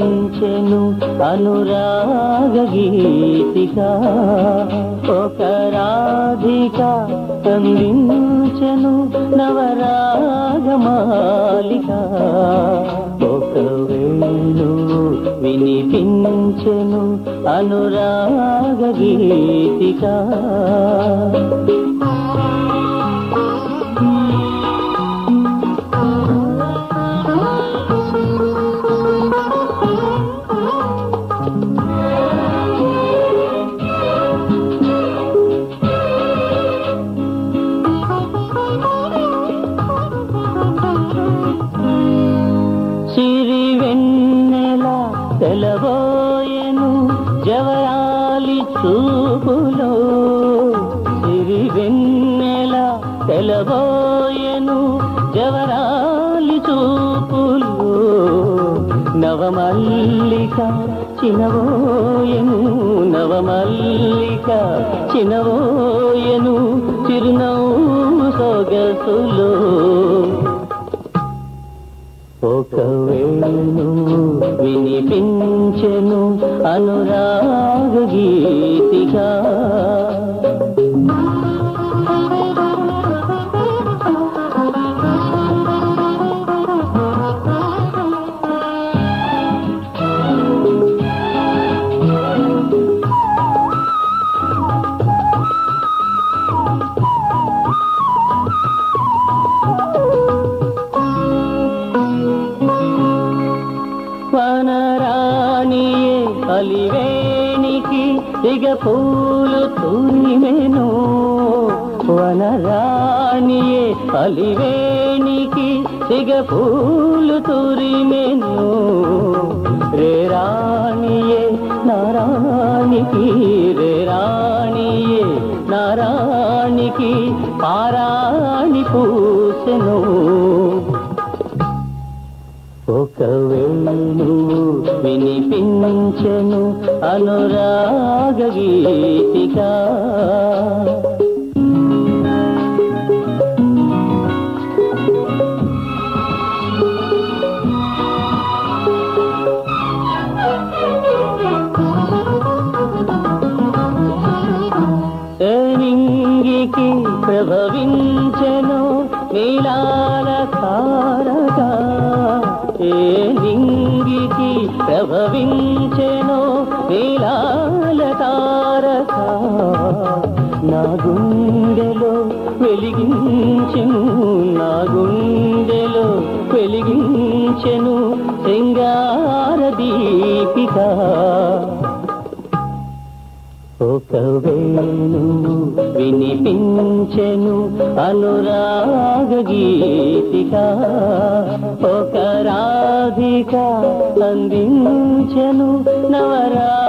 వినిపించెను అనురాగ గీతిక ఒక రాధిక అందించెను నవరాగమాలిక ఒక వేణు వినిపించెను అనురాగ గీతిక సిరి వెన్నెల తెలబోయెను జవరాలి చూపులో సిరి వెన్నెల తెలబోయెను జవరాలి చూపులో నవమల్లిక చినవోయెను నవమల్లిక చినవోయెను చిరునవ్వు సొగసులో ఒక వేణు వినిపించెను అనురాగ గీతిగా వనరాణియే అలివేణికి దిగ పూలు తురిమెను వనరాణియే అలివేణికి దిగ పూలు తురిమెను రే రాణియే నారాణికి రే రాణియే నారాణికి పారాణి పూసెను ఒక వేణు వినిపించెను అనురాగ గీతిక నింగికి ప్రభవించెను నీలాల తారక ఏ నింగికి ప్రభవించెను నీలాల తారక నా గుండెలో వెలిగించెను నా గుండెలో వెలిగించెను శృంగార దీపిక ఒక వేణు వినిపించెను అనురాగ గీతిక ఒక రాధిక అందించెను నవరా